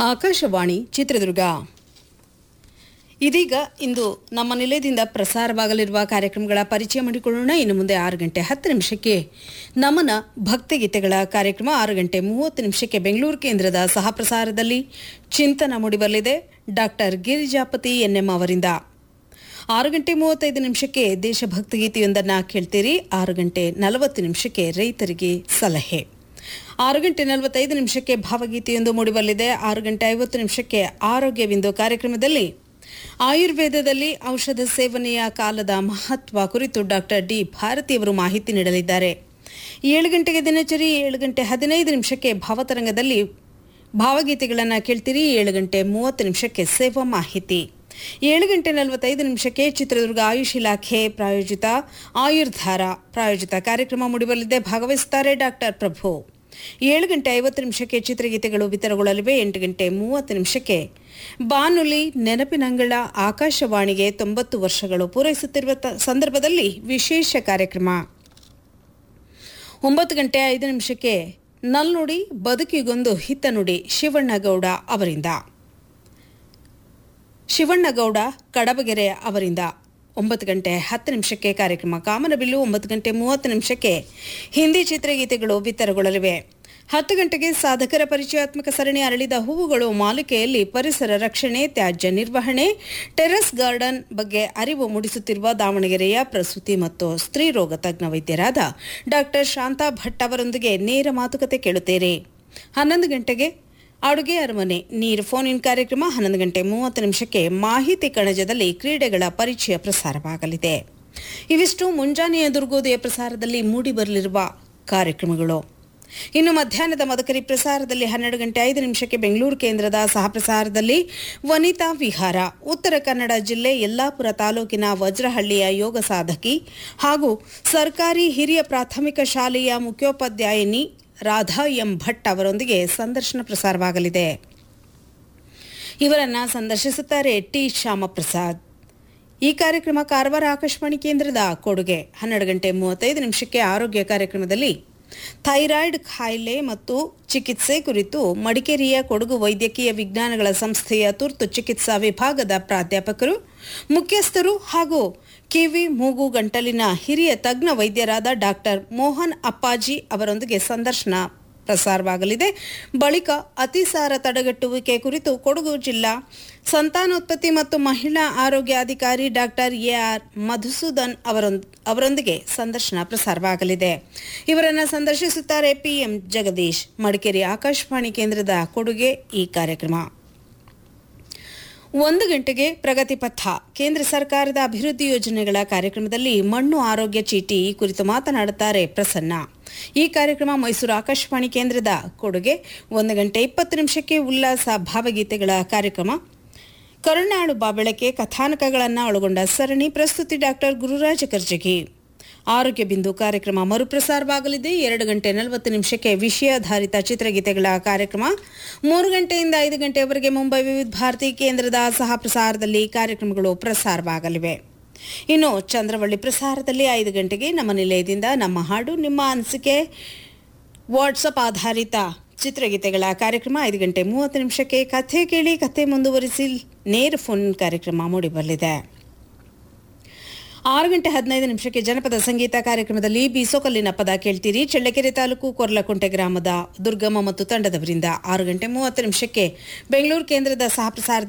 ಆಕಾಶವಾಣಿ ಚಿತ್ರದುರ್ಗ ಇದೀಗ ಇಂದು ನಮ್ಮ ನಿಲಯದಿಂದ ಪ್ರಸಾರವಾಗಲಿರುವ ಕಾರ್ಯಕ್ರಮಗಳ ಪರಿಚಯ ಮಾಡಿಕೊಳ್ಳೋಣ ಇನ್ನು ಮುಂದೆ ಆರು ಗಂಟೆ ಹತ್ತು ನಿಮಿಷಕ್ಕೆ ನಮನ ಭಕ್ತಿಗೀತೆಗಳ ಕಾರ್ಯಕ್ರಮ ಆರು ಗಂಟೆ ಮೂವತ್ತು ನಿಮಿಷಕ್ಕೆ ಬೆಂಗಳೂರು ಕೇಂದ್ರದ ಸಹ ಪ್ರಸಾರದಲ್ಲಿ ಚಿಂತನ ಮೂಡಿಬರಲಿದೆ ಡಾಕ್ಟರ್ ಗಿರಿಜಾಪತಿ ಎನ್ಎಂ ಅವರಿಂದ ಆರು ಗಂಟೆ ಮೂವತ್ತೈದು ನಿಮಿಷಕ್ಕೆ ದೇಶಭಕ್ತಿ ಗೀತೆಯೊಂದನ್ನು ಕೇಳ್ತೀರಿ ಆರು ಗಂಟೆ ನಲವತ್ತು ನಿಮಿಷಕ್ಕೆ ರೈತರಿಗೆ ಸಲಹೆ ಆರು ಗಂಟೆ ನಲವತ್ತೈದು ನಿಮಿಷಕ್ಕೆ ಭಾವಗೀತೆಯೊಂದು ಮೂಡಿಬರಲಿದೆ ಆರು ಗಂಟೆ ಐವತ್ತು ನಿಮಿಷಕ್ಕೆ ಆರೋಗ್ಯ ಬಿಂದು ಕಾರ್ಯಕ್ರಮದಲ್ಲಿ ಆಯುರ್ವೇದದಲ್ಲಿ ಔಷಧ ಸೇವನೆಯ ಕಾಲದ ಮಹತ್ವ ಕುರಿತು ಡಾಕ್ಟರ್ ಡಿ ಭಾರತಿಯವರು ಮಾಹಿತಿ ನೀಡಲಿದ್ದಾರೆ ಏಳು ಗಂಟೆಗೆ ದಿನಚರಿ ಏಳು ಗಂಟೆ ಹದಿನೈದು ನಿಮಿಷಕ್ಕೆ ಭಾವತರಂಗದಲ್ಲಿ ಭಾವಗೀತೆಗಳನ್ನು ಕೇಳ್ತೀರಿ ಏಳು ಗಂಟೆ ಮೂವತ್ತು ನಿಮಿಷಕ್ಕೆ ಸೇವಾ ಮಾಹಿತಿ ಏಳು ಗಂಟೆ ನಲವತ್ತೈದು ನಿಮಿಷಕ್ಕೆ ಚಿತ್ರದುರ್ಗ ಆಯುಷ್ ಇಲಾಖೆ ಪ್ರಾಯೋಜಿತ ಆಯುರ್ಧಾರ ಪ್ರಾಯೋಜಿತ ಕಾರ್ಯಕ್ರಮ ಮೂಡಿಬರಲಿದೆ ಭಾಗವಹಿಸುತ್ತಾರೆ ಡಾಕ್ಟರ್ ಪ್ರಭು ಏಳು ಗಂಟೆ ಐವತ್ತು ನಿಮಿಷಕ್ಕೆ ಚಿತ್ರಗೀತೆಗಳು ಬಿತ್ತರಗೊಳ್ಳಲಿವೆ ಎಂಟು ಗಂಟೆ ಮೂವತ್ತು ನಿಮಿಷಕ್ಕೆ ಬಾನುಲಿ ನೆನಪಿನಂಗಳ ಆಕಾಶವಾಣಿಗೆ ತೊಂಬತ್ತು ವರ್ಷಗಳು ಪೂರೈಸುತ್ತಿರುವ ತ- ಸಂದರ್ಭದಲ್ಲಿ ವಿಶೇಷ ಕಾರ್ಯಕ್ರಮ ಒಂಬತ್ತು ಗಂಟೆ ಐದು ನಿಮಿಷಕ್ಕೆ ನಲ್ನುಡಿ ಬದುಕಿಗೊಂದು ಹಿತನುಡಿ ಶಿವಣ್ಣಗೌಡ ಅವರಿಂದ ಶಿವಣ್ಣಗೌಡ ಕಡಬಗೆರೆ ಅವರಿಂದ ಒಂಬತ್ತು ಗಂಟೆ ಹತ್ತು ನಿಮಿಷಕ್ಕೆ ಕಾರ್ಯಕ್ರಮ ಕಾಮನಬಿಲ್ಲು ಒಂಬತ್ತು ಗಂಟೆ ಮೂವತ್ತು ನಿಮಿಷಕ್ಕೆ ಹಿಂದಿ ಚಿತ್ರಗೀತೆಗಳು ಬಿತ್ತರಗೊಳ್ಳಲಿವೆ ಹತ್ತು ಗಂಟೆಗೆ ಸಾಧಕರ ಪರಿಚಯಾತ್ಮಕ ಸರಣಿ ಅರಳಿದ ಹೂವುಗಳು ಮಾಲಿಕೆಯಲ್ಲಿ ಪರಿಸರ ರಕ್ಷಣೆ ತ್ಯಾಜ್ಯ ನಿರ್ವಹಣೆ ಟೆರೆಸ್ ಗಾರ್ಡನ್ ಬಗ್ಗೆ ಅರಿವು ಮೂಡಿಸುತ್ತಿರುವ ದಾವಣಗೆರೆಯ ಪ್ರಸೂತಿ ಮತ್ತು ಸ್ತ್ರೀ ರೋಗ ತಜ್ಞ ವೈದ್ಯರಾದ ಡಾಕ್ಟರ್ ಶಾಂತಾ ಭಟ್ ಅವರೊಂದಿಗೆ ನೇರ ಮಾತುಕತೆ ಕೇಳುತ್ತೀರಿ ಹನ್ನೊಂದು ಗಂಟೆಗೆ ಅಡುಗೆ ಅರಮನೆ ನೀರು ಫೋನ್ ಇನ್ ಕಾರ್ಯಕ್ರಮ ಹನ್ನೊಂದು ಗಂಟೆ ಮೂವತ್ತು ನಿಮಿಷಕ್ಕೆ ಮಾಹಿತಿ ಕಣಜದಲ್ಲಿ ಕ್ರೀಡೆಗಳ ಪರಿಚಯ ಪ್ರಸಾರವಾಗಲಿದೆ ಇವಿಷ್ಟು ಮುಂಜಾನೆಯ ದುರ್ಗೋದಯ ಪ್ರಸಾರದಲ್ಲಿ ಮೂಡಿಬರಲಿರುವ ಕಾರ್ಯಕ್ರಮಗಳು ಇನ್ನು ಮಧ್ಯಾಹ್ನದ ಮದಕರಿ ಪ್ರಸಾರದಲ್ಲಿ ಹನ್ನೆರಡು ಗಂಟೆ ಐದು ನಿಮಿಷಕ್ಕೆ ಬೆಂಗಳೂರು ಕೇಂದ್ರದ ಸಹ ಪ್ರಸಾರದಲ್ಲಿ ವನಿತಾ ವಿಹಾರ ಉತ್ತರ ಕನ್ನಡ ಜಿಲ್ಲೆ ಯಲ್ಲಾಪುರ ತಾಲೂಕಿನ ವಜ್ರಹಳ್ಳಿಯ ಯೋಗ ಸಾಧಕಿ ಹಾಗೂ ಸರ್ಕಾರಿ ಹಿರಿಯ ಪ್ರಾಥಮಿಕ ಶಾಲೆಯ ಮುಖ್ಯೋಪಾಧ್ಯಾಯಿನಿ ರಾಧಾ ಎಂ ಭಟ್ ಅವರೊಂದಿಗೆ ಸಂದರ್ಶನ ಪ್ರಸಾರವಾಗಲಿದೆ ಇವರನ್ನ ಸಂದರ್ಶಿಸುತ್ತಾರೆ ಟಿ ಶ್ಯಾಮಪ್ರಸಾದ್ ಈ ಕಾರ್ಯಕ್ರಮ ಕಾರವಾರ ಆಕಾಶವಾಣಿ ಕೇಂದ್ರದ ಕೊಡುಗೆ ಹನ್ನೆರಡು ಗಂಟೆ ಮೂವತ್ತೈದು ನಿಮಿಷಕ್ಕೆ ಆರೋಗ್ಯ ಕಾರ್ಯಕ್ರಮದಲ್ಲಿ ಥೈರಾಯ್ಡ್ ಕಾಯಿಲೆ ಮತ್ತು ಚಿಕಿತ್ಸೆ ಕುರಿತು ಮಡಿಕೇರಿಯ ಕೊಡಗು ವೈದ್ಯಕೀಯ ವಿಜ್ಞಾನಗಳ ಸಂಸ್ಥೆಯ ತುರ್ತು ಚಿಕಿತ್ಸಾ ವಿಭಾಗದ ಪ್ರಾಧ್ಯಾಪಕರು ಮುಖ್ಯಸ್ಥರು ಹಾಗೂ ಕಿವಿ ಮೂಗು ಗಂಟಲಿನ ಹಿರಿಯ ತಜ್ಞ ವೈದ್ಯರಾದ ಡಾಕ್ಟರ್ ಮೋಹನ್ ಅಪ್ಪಾಜಿ ಅವರೊಂದಿಗೆ ಸಂದರ್ಶನ ಪ್ರಸಾರವಾಗಲಿದೆ ಬಳಿಕ ಅತಿಸಾರ ತಡೆಗಟ್ಟುವಿಕೆ ಕುರಿತು ಕೊಡಗು ಜಿಲ್ಲಾ ಸಂತಾನೋತ್ಪತ್ತಿ ಮತ್ತು ಮಹಿಳಾ ಆರೋಗ್ಯಾಧಿಕಾರಿ ಡಾಕ್ಟರ್ ಎಆರ್ ಮಧುಸೂದನ್ ಅವರೊಂದ್- ಅವರೊಂದಿಗೆ ಸಂದರ್ಶನ ಪ್ರಸಾರವಾಗಲಿದೆ ಇವರನ್ನು ಸಂದರ್ಶಿಸುತ್ತಾರೆ ಪಿಎಂ ಜಗದೀಶ್ ಮಡಿಕೇರಿ ಆಕಾಶವಾಣಿ ಕೇಂದ್ರದ ಕೊಡುಗೆ ಈ ಕಾರ್ಯಕ್ರಮ ಒಂದು ಗಂಟೆಗೆ ಪ್ರಗತಿ ಪಥ ಕೇಂದ್ರ ಸರ್ಕಾರದ ಅಭಿವೃದ್ಧಿ ಯೋಜನೆಗಳ ಕಾರ್ಯಕ್ರಮದಲ್ಲಿ ಮಣ್ಣು ಆರೋಗ್ಯ ಚೀಟಿ ಈ ಕುರಿತು ಮಾತನಾಡುತ್ತಾರೆ ಪ್ರಸನ್ನ ಈ ಕಾರ್ಯಕ್ರಮ ಮೈಸೂರು ಆಕಾಶವಾಣಿ ಕೇಂದ್ರದ ಕೊಡುಗೆ ಒಂದು ಗಂಟೆ ಇಪ್ಪತ್ತು ನಿಮಿಷಕ್ಕೆ ಉಲ್ಲಾಸ ಭಾವಗೀತೆಗಳ ಕಾರ್ಯಕ್ರಮ ಕರುಣಾಳು ಬಾಬೆಳಕೆ ಕಥಾನಕಗಳನ್ನು ಒಳಗೊಂಡ ಸರಣಿ ಪ್ರಸ್ತುತಿ ಡಾಕ್ಟರ್ ಗುರುರಾಜ ಕರ್ಜಗಿ ಆರೋಗ್ಯ ಬಿಂದು ಕಾರ್ಯಕ್ರಮ ಮರುಪ್ರಸಾರವಾಗಲಿದೆ ಎರಡು ಗಂಟೆ ನಲವತ್ತು ನಿಮಿಷಕ್ಕೆ ವಿಷಯಾಧಾರಿತ ಚಿತ್ರಗೀತೆಗಳ ಕಾರ್ಯಕ್ರಮ ಮೂರು ಗಂಟೆಯಿಂದ ಐದು ಗಂಟೆಯವರೆಗೆ ಮುಂಬೈ ವಿವಿಧ ಭಾರತಿ ಕೇಂದ್ರದ ಸಹ ಪ್ರಸಾರದಲ್ಲಿ ಕಾರ್ಯಕ್ರಮಗಳು ಪ್ರಸಾರವಾಗಲಿವೆ ಇನ್ನು ಚಂದ್ರವಳ್ಳಿ ಪ್ರಸಾರದಲ್ಲಿ ಐದು ಗಂಟೆಗೆ ನಮ್ಮ ನಿಲಯದಿಂದ ನಮ್ಮ ಹಾಡು ನಿಮ್ಮ ಅನಿಸಿಕೆ ವಾಟ್ಸಪ್ ಆಧಾರಿತ ಚಿತ್ರಗೀತೆಗಳ ಕಾರ್ಯಕ್ರಮ ಐದು ಗಂಟೆ ಮೂವತ್ತು ನಿಮಿಷಕ್ಕೆ ಕಥೆ ಕೇಳಿ ಕಥೆ ಮುಂದುವರಿಸಿ ನೇರ ಫೋನ್ ಕಾರ್ಯಕ್ರಮ ಮೂಡಿಬರಲಿದೆ ಆರು ಗಂಟೆ ಹದಿನೈದು ನಿಮಿಷಕ್ಕೆ ಜನಪದ ಸಂಗೀತ ಕಾರ್ಯಕ್ರಮದಲ್ಲಿ ಬೀಸೋಕಲ್ಲಿನ ಪದ ಕೇಳ್ತೀರಿ ಚಳ್ಳಕೆರೆ ತಾಲೂಕು ಕೊರ್ಲಕುಂಟೆ ಗ್ರಾಮದ ದುರ್ಗಮ್ಮ ಮತ್ತು ತಂಡದವರಿಂದ ಆರು ಗಂಟೆ ಮೂವತ್ತು ನಿಮಿಷಕ್ಕೆ ಬೆಂಗಳೂರು ಕೇಂದ್ರದ ಸಹ ಪ್ರಸಾರದಲ್ಲಿ